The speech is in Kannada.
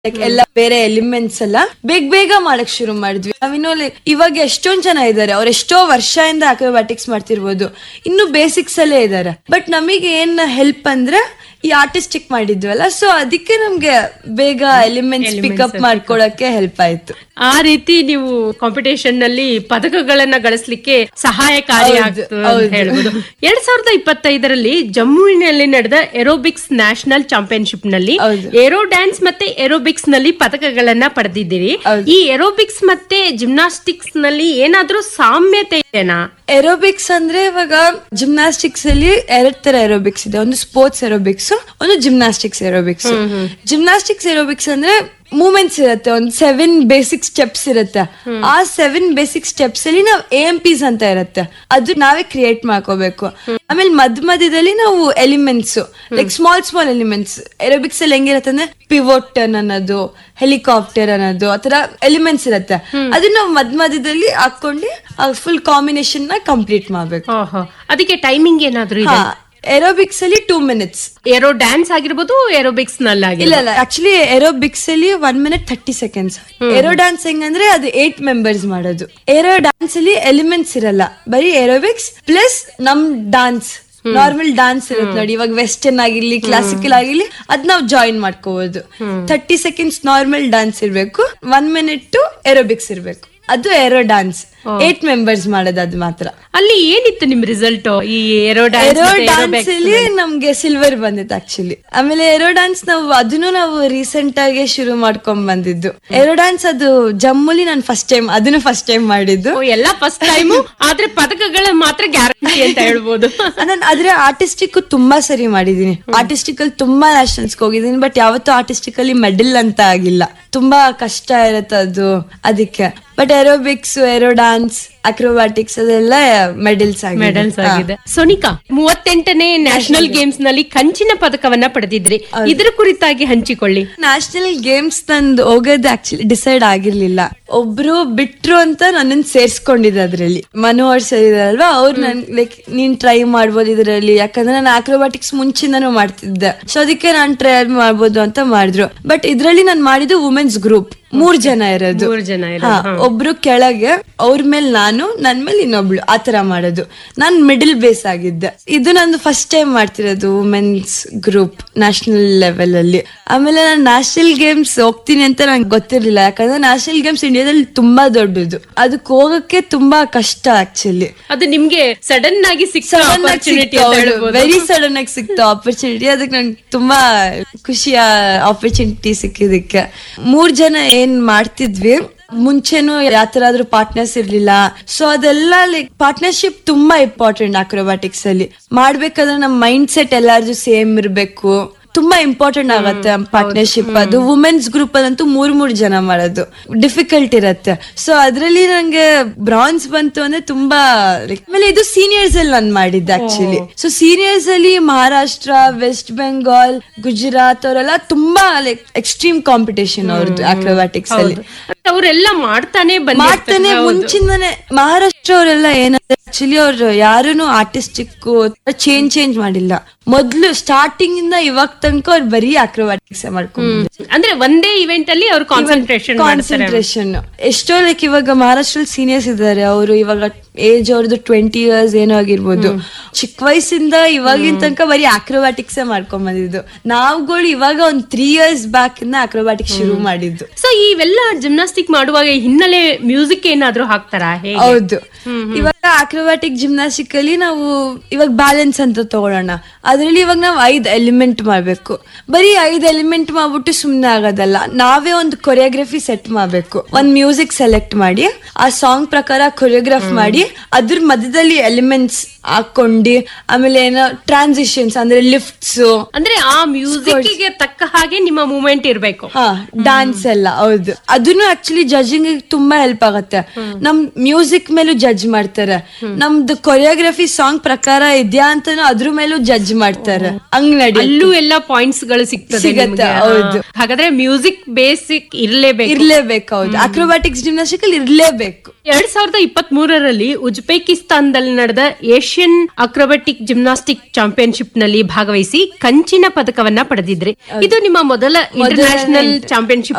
Like ಎಲ್ಲ ಬೇರೆ ಎಲಿಮೆಂಟ್ಸ್ ಎಲ್ಲ ಬೇಗ ಬೇಗ ಮಾಡಕ್ ಶುರು ಮಾಡಿದ್ವಿ ನಾವಿನ್ನು like ಇವಾಗ ಎಷ್ಟೊಂದ್ ಜನ ಇದಾರೆ ಅವ್ರು ಎಷ್ಟೋ ವರ್ಷದಿಂದ ಅಕ್ರೋಬ್ಯಾಟಿಕ್ಸ್ ಮಾಡ್ತಿರ್ಬೋದು ಇನ್ನು ಬೇಸಿಕ್ಸ್ ಅಲ್ಲೇ ಇದಾರೆ ಬಟ್ ನಮಗೆ ಏನ್ ಹೆಲ್ಪ್ ಅಂದ್ರೆ ಈ ಆರ್ಟಿಸ್ಟಿಕ್ ಮಾಡಿದ್ವಲ್ಲ ಸೊ ಅದಕ್ಕೆ ನಮ್ಗೆ ಬೇಗ ಎಲಿಮೆಂಟ್ಸ್ ಪಿಕಪ್ ಮಾಡ್ಕೊಳಕ್ಕೆ ಹೆಲ್ಪ್ ಆಯ್ತು ಆ ರೀತಿ ನೀವು ಕಾಂಪಿಟೇಷನ್ ನಲ್ಲಿ ಪದಕಗಳನ್ನ ಗಳಿಸ್ಲಿಕ್ಕೆ ಸಹಾಯಕಾರಿ ಹೌದು, ಆಗ್ತು ಅಂತ ಹೌದು. ಹೇಳ್ಬೋದು ಎರಡ್ ಸಾವಿರದ ಇಪ್ಪತ್ತೈದರಲ್ಲಿ ಜಮ್ಮುವಿನಲ್ಲಿ ನಡೆದ ಏರೋಬಿಕ್ಸ್ ನ್ಯಾಷನಲ್ ಚಾಂಪಿಯನ್ಶಿಪ್ ನಲ್ಲಿ ಹೌದು. ಏರೋ ಡ್ಯಾನ್ಸ್ ಮತ್ತೆ ಏರೋಬಿಕ್ಸ್ ನಲ್ಲಿ ಪದಕಗಳನ್ನ ಪಡೆದಿದ್ದೀರಿ ಹೌದು. ಈ ಏರೋಬಿಕ್ಸ್ ಮತ್ತೆ ಜಿಮ್ನಾಸ್ಟಿಕ್ಸ್ ನಲ್ಲಿ ಏನಾದ್ರೂ ಸಾಮ್ಯತೆ ಇದೆನಾ ಏರೋಬಿಕ್ಸ್ ಅಂದ್ರೆ ಇವಾಗ ಜಿಮ್ನಾಸ್ಟಿಕ್ಸ್ ಅಲ್ಲಿ ಎರಡ್ ತರ ಏರೋಬಿಕ್ಸ್ ಇದೆ ಒಂದು ಸ್ಪೋರ್ಟ್ಸ್ ಏರೋಬಿಕ್ಸ್ ಒಂದು ಜಿಮ್ನಾಸ್ಟಿಕ್ಸ್ ಏರೋಬಿಕ್ಸ್ ಜಿಮ್ನಾಸ್ಟಿಕ್ಸ್ ಏರೋಬಿಕ್ಸ್ ಅಂದ್ರೆ ಮೂಮೆಂಟ್ಸ್ ಇರುತ್ತೆ ಒಂದು ಸೆವೆನ್ ಬೇಸಿಕ್ ಸ್ಟೆಪ್ಸ್ ಇರುತ್ತೆ ಆ ಸೆವೆನ್ ಬೇಸಿಕ್ ಸ್ಟೆಪ್ಸ್ ಅಲ್ಲಿ ನಾವು ಎ ಎಂ ಪಿಸ್ ಅಂತ ಇರುತ್ತೆ ಅದು ನಾವೇ ಕ್ರಿಯೇಟ್ ಮಾಡ್ಕೋಬೇಕು ಆಮೇಲೆ ಮಧ್ಯ ಮಧ್ಯದಲ್ಲಿ ನಾವು elements like small small elements aerobics ಅಲ್ಲಿ ಹೆಂಗಿರುತ್ತೆ ಅಂದ್ರೆ ಪಿವೋಟನ್ ಅನ್ನೋದು ಹೆಲಿಕಾಪ್ಟರ್ ಅನ್ನೋದು ಆತರ ಎಲಿಮೆಂಟ್ಸ್ ಇರುತ್ತೆ ಅದನ್ನ ನಾವು ಮಧ್ಯ ಮಧ್ಯದಲ್ಲಿ ಹಾಕೊಂಡು ಫುಲ್ ಕಾಂಬಿನೇಷನ್ ನ ಕಂಪ್ಲೀಟ್ ಮಾಡ್ಬೇಕು ಓಹೋ ಅದಕ್ಕೆ ಟೈಮಿಂಗ್ ಏನಾದ್ರೂ ಇದೆ ಹಾ ಏರೋಬಿಕ್ಸ್ ಅಲ್ಲಿ ಟೂ ಮಿನಿಟ್ಸ್ ಏರೋ ಡ್ಯಾನ್ಸ್ ಆಗಿರ್ಬೋದು ಏರೋಬಿಕ್ಸ್ ನಲ್ಲಿ ಇಲ್ಲ ಇಲ್ಲ ಆಕ್ಚುಲಿ ಏರೋಬಿಕ್ಸ್ ಅಲ್ಲಿ one minute thirty seconds aero dance ಹೆಂಗಂದ್ರೆ ಅದು ಏಟ್ ಮೆಂಬರ್ಸ್ ಮಾಡೋದು ಏರೋ ಡ್ಯಾನ್ಸ್ ಅಲ್ಲಿ ಎಲಿಮೆಂಟ್ಸ್ ಇರಲ್ಲ ಬರೀ ಏರೋಬಿಕ್ಸ್ ಪ್ಲಸ್ ನಮ್ ಡಾನ್ಸ್ ನಾರ್ಮಲ್ ಡಾನ್ಸ್ ಇರುತ್ತೆ ನೋಡಿ ಇವಾಗ ವೆಸ್ಟರ್ನ್ ಆಗಿರ್ಲಿ ಕ್ಲಾಸಿಕಲ್ ಆಗಿರ್ಲಿ ಅದ್ ನಾವು ಜಾಯಿನ್ ಮಾಡ್ಕೋಬಹುದು ಥರ್ಟಿ ಸೆಕೆಂಡ್ಸ್ ನಾರ್ಮಲ್ ಡಾನ್ಸ್ ಇರ್ಬೇಕು ಒನ್ ಮಿನಿಟ್ ಏರೋಬಿಕ್ಸ್ ಇರ್ಬೇಕು ಅದು ಏರೋ ಡಾನ್ಸ್ ಏಟ್ ಮೆಂಬರ್ಸ್ ಮಾಡೋದು ಅದು ಮಾತ್ರ ಅಲ್ಲಿ ಏನಿತ್ತು ನಿಮ್ ರಿಸಲ್ಟ್ ಈ ಏರೋ ಏರೋ ಡ್ಯಾನ್ಸ್ ಡಾನ್ಸ್ ಅಲ್ಲಿ ನಮ್ಗೆ ಸಿಲ್ವರ್ ಬಂದಿತ್ತು ಆಕ್ಚುಲಿ ಆಮೇಲೆ ಏರೋ ಡಾನ್ಸ್ ನಾವು ಅದನ್ನು ನಾವು ರೀಸೆಂಟ್ ಆಗಿ ಶುರು ಮಾಡ್ಕೊಂಡ್ ಬಂದಿದ್ದು ಏರೋ ಡಾನ್ಸ್ ಅದು ಜಮ್ಮುಲಿ ನಾನು ಫಸ್ಟ್ ಟೈಮ್ ಅದನ್ನು ಫಸ್ಟ್ ಟೈಮ್ ಮಾಡಿದ್ದು ಎಲ್ಲ ಫಸ್ಟ್ ಟೈಮು ಆದ್ರೆ ಪದಕಗಳ ಮಾತ್ರ ಗ್ಯಾರಂಟಿ ಅಂತ ಹೇಳ್ಬೋದು ನಾನು ಆದ್ರೆ ಆರ್ಟಿಸ್ಟಿಕ್ ತುಂಬಾ ಸರಿ ಮಾಡಿದೀನಿ ಆರ್ಟಿಸ್ಟಿಕ್ ಅಲ್ಲಿ ತುಂಬಾ ನ್ಯಾಷನಲ್ಸ್ ಹೋಗಿದ್ದೀನಿ ಬಟ್ ಯಾವತ್ತೂ ಆರ್ಟಿಸ್ಟಿಕ್ ಅಲ್ಲಿ ಮೆಡಲ್ ಅಂತ ಆಗಿಲ್ಲ ತುಂಬಾ ಕಷ್ಟ ಇರುತ್ತೆ ಅದು ಅದಕ್ಕೆ but aerobics aero dance acrobatics ಅದೆಲ್ಲ ಮೆಡಲ್ಸ್ ಆಗಿದೆ ಮೆಡಲ್ಸ್ ಆಗಿದೆ ಸೋನಿಕಾ ಮೂವತ್ತೆಂಟನೇ ನ್ಯಾಷನಲ್ ಗೇಮ್ಸ್ ನಲ್ಲಿ ಕಂಚಿನ ಪದಕವನ್ನ ಪಡೆದಿದ್ರಿ ಇದ್ರ ಕುರಿತಾಗಿ ಹಂಚಿಕೊಳ್ಳಿ ನ್ಯಾಷನಲ್ ಗೇಮ್ಸ್ ನಂದು ಹೋಗೋದು ಆಕ್ಚುಲಿ ಡಿಸೈಡ್ ಆಗಿರ್ಲಿಲ್ಲ ಒಬ್ರು ಬಿಟ್ರು ಅಂತ ನನ್ನನ್ ಸೇರ್ಸ್ಕೊಂಡಿದ್ದೆ ಅದ್ರಲ್ಲಿ ಮನೋಹರ್ ಸರ್ ಇದಾರಲ್ವಾ ಅವ್ರು ನನ್ ಲೈಕ್ ನೀನ್ ಟ್ರೈ ಮಾಡ್ಬೋದು ಇದ್ರಲ್ಲಿ ಯಾಕಂದ್ರೆ ನಾನು ಆಕ್ರೋಬ್ಯಾಟಿಕ್ಸ್ ಮುಂಚಿಂದನೂ ಮಾಡ್ತಿದ್ದೆ ಸೊ ಅದಕ್ಕೆ ನಾನ್ ಟ್ರೈ ಮಾಡ್ಬೋದು ಅಂತ ಮಾಡಿದ್ರು ಬಟ್ ಇದ್ರಲ್ಲಿ ನಾನು ಮಾಡಿದ್ದು ವುಮೆನ್ಸ್ ಗ್ರೂಪ್ ಮೂರ್ ಜನ ಇರೋದು ಮೂರ್ ಜನ ಇರೋದು, ಹಾ, ಒಬ್ರು ಕೆಳಗೆ ಅವ್ರ ಮೇಲೆ ನಾನು ನನ್ ಮೇಲೆ ಇನ್ನೊಬ್ಳು ಆತರ ಮಾಡೋದು ನಾನ್ ಮಿಡಲ್ ಬೇಸ್ ಆಗಿದ್ದೆ ಇದು ನಂದು ಫಸ್ಟ್ ಟೈಮ್ ಮಾಡ್ತಿರೋದು ವುಮೆನ್ಸ್ ಗ್ರೂಪ್ ನ್ಯಾಷನಲ್ ಲೆವೆಲ್ ಅಲ್ಲಿ ಆಮೇಲೆ ನಾನು ನ್ಯಾಷನಲ್ ಗೇಮ್ಸ್ ಹೋಗ್ತೀನಿ ಅಂತ ನಂಗೆ ಗೊತ್ತಿರ್ಲಿಲ್ಲ ಯಾಕಂದ್ರೆ ನ್ಯಾಷನಲ್ ಗೇಮ್ಸ್ ಇಂಡಿಯಾದಲ್ಲಿ ತುಂಬಾ ದೊಡ್ಡದು ಅದಕ್ಕೆ ಹೋಗಕ್ಕೆ ತುಂಬಾ ಕಷ್ಟ ಆಕ್ಚುಲಿ ಅದು ನಿಮ್ಗೆ ಸಡನ್ ಆಗಿ ಸಿಕ್ಕ ಆಪರ್ಚುನಿಟಿ ಅಂತ ಹೇಳ್ಬೋದು ವೆರಿ ಸಡನ್ ಆಗಿ ಸಿಕ್ತು ಆಪರ್ಚುನಿಟಿ ಅದಕ್ಕೆ ನಂಗೆ ತುಂಬಾ ಖುಷಿಯ ಆಪರ್ಚುನಿಟಿ ಸಿಕ್ಕಿದಕ್ಕೆ ಮೂರ್ ಜನ ಏನ್ ಮಾಡ್ತಿದ್ವಿ ಮುಂಚೆನು ಯಾತರಾದ್ರೂ ಪಾರ್ಟ್ನರ್ಸ್ ಇರ್ಲಿಲ್ಲ ಸೊ ಅದೆಲ್ಲ ಲೈಕ್ ಪಾರ್ಟ್ನರ್ಶಿಪ್ ತುಂಬಾ ಇಂಪಾರ್ಟೆಂಟ್ ಅಕ್ರೋಬ್ಯಾಟಿಕ್ಸ್ ಅಲ್ಲಿ ಮಾಡ್ಬೇಕಾದ್ರೆ ನಮ್ ಮೈಂಡ್ ಸೆಟ್ ಎಲ್ಲಾರ್ದು ಸೇಮ್ ಇರ್ಬೇಕು ತುಂಬಾ ಇಂಪಾರ್ಟೆಂಟ್ ಆಗತ್ತೆ ಪಾರ್ಟ್ನರ್ಶಿಪ್ ಅದು ವುಮೆನ್ಸ್ ಗ್ರೂಪ್ ಅಲ್ಲಂತೂ ಮೂರ್ ಮೂರ್ ಜನ ಮಾಡೋದು ಡಿಫಿಕಲ್ಟ್ ಇರತ್ತೆ ಸೊ ಅದ್ರಲ್ಲಿ ನಂಗೆ ಬ್ರಾನ್ಸ್ ಬಂತು ಅಂದ್ರೆ ತುಂಬಾ like, ಆಮೇಲೆ ಇದು ಸೀನಿಯರ್ಸ್ ಅಲ್ಲಿ ನಾನು ಮಾಡಿದ್ದೆ ಆಕ್ಚುಲಿ ಸೊ ಸೀನಿಯರ್ಸ್ ಅಲ್ಲಿ ಮಹಾರಾಷ್ಟ್ರ ವೆಸ್ಟ್ ಬೆಂಗಾಲ್ ಗುಜರಾತ್ ಅವರೆಲ್ಲ ತುಂಬಾ ಲೈಕ್ ಎಕ್ಸ್ಟ್ರೀಮ್ ಕಾಂಪಿಟೇಷನ್ ಅವ್ರದ್ದು ಅಕ್ರೋಬ್ಯಾಟಿಕ್ಸ್ ಅಲ್ಲಿ ಅವರೆಲ್ಲ ಮಾಡ್ತಾನೆ ಮಾಡ್ತಾನೆ ಬಂದಿರ್ತಾರೆ ಮುಂಚಿಂದಾನೆ ಮಹಾರಾಷ್ಟ್ರ ಅವರೆಲ್ಲ ಏನಂದ್ರೆ ಆಕ್ಚುಲಿ ಅವ್ರು ಯಾರೂನು ಆರ್ಟಿಸ್ಟಿಕ್ ಚೇಂಜ್ ಚೇಂಜ್ ಮಾಡಿಲ್ಲ ಮೊದ್ಲು ಸ್ಟಾರ್ಟಿಂಗ್ ಇಂದ ಇವಾಗ ತನಕ ಅವ್ರು ಬರೀ ಅಕ್ರೋಬ್ಯಾಟಿಕ್ಸ್ ಮಾಡ್ಕೊಂಡು ಅಂದ್ರೆ ಒಂದೇ ಇವೆಂಟ್ ಅಲ್ಲಿ ಅವ್ರು ಕಾನ್ಸಂಟ್ರೇಷನ್ ಮಾಡ್ತಾರೆ ಕಾನ್ಸಂಟ್ರೇಷನ್ ಎಷ್ಟೋ ಲೈಕ್ ಇವಾಗ ಮಹಾರಾಷ್ಟ್ರ ಸೀನಿಯರ್ಸ್ ಇದ್ದಾರೆ ಅವರು ಇವಾಗ ಏಜ್ ಅವ್ರದ್ದು ಟ್ವೆಂಟಿ ಇಯರ್ಸ್ ಏನೋ ಆಗಿರ್ಬೋದು ಚಿಕ್ಕ ವಯಸ್ಸಿಂದ ಇವಾಗಿನ ತನಕ ಬರೀ ಅಕ್ರೋಬ್ಯಾಟಿಕ್ಸ್ ಮಾಡ್ಕೊಂಡ್ ಬಂದಿದ್ದು ನಾವುಗಳು ಇವಾಗ ಒಂದ್ ತ್ರೀ ಇಯರ್ಸ್ ಬ್ಯಾಕ್ ಇಂದ ಅಕ್ರೋಬ್ಯಾಟಿಕ್ಸ್ ಶುರು ಮಾಡಿದ್ದು ಸೊ ಇವೆಲ್ಲ ಜಿಮ್ನಾಸ್ಟಿಕ್ ಮಾಡುವಾಗ ಈ ಹಿನ್ನೆಲೆ ಮ್ಯೂಸಿಕ್ ಏನಾದ್ರೂ ಹಾಕ್ತಾರಾ ಹೇಗೆ ಹೌದು ಇವಾಗ ಅಕ್ರೋಬ್ಯಾಟಿಕ್ ಜಿಮ್ನಾಸ್ಟಿಕ್ ಅಲ್ಲಿ ನಾವು ಇವಾಗ ಬ್ಯಾಲೆನ್ಸ್ ಅಂತ ತಗೊಳ್ಳೋಣ ಅದ್ರಲ್ಲಿ ಇವಾಗ ನಾವು ಐದ್ ಎಲಿಮೆಂಟ್ ಮಾಡ್ಬೇಕು ಬರೀ ಐದ್ ಎಲಿಮೆಂಟ್ ಮಾಡ್ಬಿಟ್ಟು ಸುಮ್ನೆ ಆಗೋದಲ್ಲ ನಾವೇ ಒಂದು ಕೊರಿಯೋಗ್ರಫಿ ಸೆಟ್ ಮಾಡ್ಬೇಕು ಒಂದ್ ಮ್ಯೂಸಿಕ್ ಸೆಲೆಕ್ಟ್ ಮಾಡಿ ಆ ಸಾಂಗ್ ಪ್ರಕಾರ ಕೊರಿಯೋಗ್ರಾಫ್ ಮಾಡಿ ಅದ್ರ ಮಧ್ಯದಲ್ಲಿ ಎಲಿಮೆಂಟ್ಸ್ ಹಾಕೊಂಡು ಆಮೇಲೆ ಏನೋ ಟ್ರಾನ್ಸಿಷನ್ಸ್ ಅಂದ್ರೆ ಲಿಫ್ಟ್ಸ್ ಅಂದ್ರೆ ಆ ಮ್ಯೂಸಿಕ್ ಗೆ ತಕ್ಕ ಹಾಗೆ ನಿಮ್ಮ ಮೂಮೆಂಟ್ ಇರ್ಬೇಕು ಹಾ ಡಾನ್ಸ್ ಎಲ್ಲ ಹೌದು ಅದನ್ನು ಆಕ್ಚುಲಿ ಜಡ್ಜಿಂಗ್ ತುಂಬಾ ಹೆಲ್ಪ್ ಆಗತ್ತೆ ನಮ್ ಮ್ಯೂಸಿಕ್ ಮೇಲೂ ಜಡ್ಜ್ ಮಾಡ್ತಾರೆ ನಮ್ದು ಕೊರಿಯೋಗ್ರಫಿ ಸಾಂಗ್ ಪ್ರಕಾರ ಇದ್ಯಾ ಅಂತಾನು ಅದ್ರ ಮೇಲೂ ಜಡ್ಜ್ ಮಾಡ್ತಾರೆ ಹಂಗ್ ನಡಿ ಅಲ್ಲೂ ಎಲ್ಲ ಪಾಯಿಂಟ್ಸ್ ಗಳು ಸಿಗ್ತದೆ ಸಿಗತ್ತೆ, ನಿಮ್ಗೆ. ಹೌದು. ಹಾ. ಹಾಗಾದ್ರೆ ಮ್ಯೂಸಿಕ್ ಬೇಸಿಕ್ ಇರ್ಲೇಬೇಕು ಇರ್ಲೇಬೇಕು ಹೌದು ಅಕ್ರೋಬ್ಯಾಟಿಕ್ಸ್ ಜಿಮ್ನಾಸ್ಟಿಕ್ ಅಲ್ಲಿ ಇರ್ಲೇಬೇಕು ಎರಡ್ ಸಾವಿರದ ಇಪ್ಪತ್ತ್ ಮೂರರಲ್ಲಿ ಉಜ್ಬೇಕಿಸ್ತಾನದಲ್ಲಿ ನಡೆದ ಏಷ್ಯನ್ ಅಕ್ರೋಬೆಟಿಕ್ ಜಿಮ್ನಾಸ್ಟಿಕ್ ಚಾಂಪಿಯನ್ಶಿಪ್ ನಲ್ಲಿ ಭಾಗವಹಿಸಿ ಕಂಚಿನ ಪದಕವನ್ನ ಪಡೆದಿದ್ರಿ ಇದು ನಿಮ್ಮ ಮೊದಲ ಇಂಟರ್ನ್ಯಾಷನಲ್ ಚಾಂಪಿಯನ್ಶಿಪ್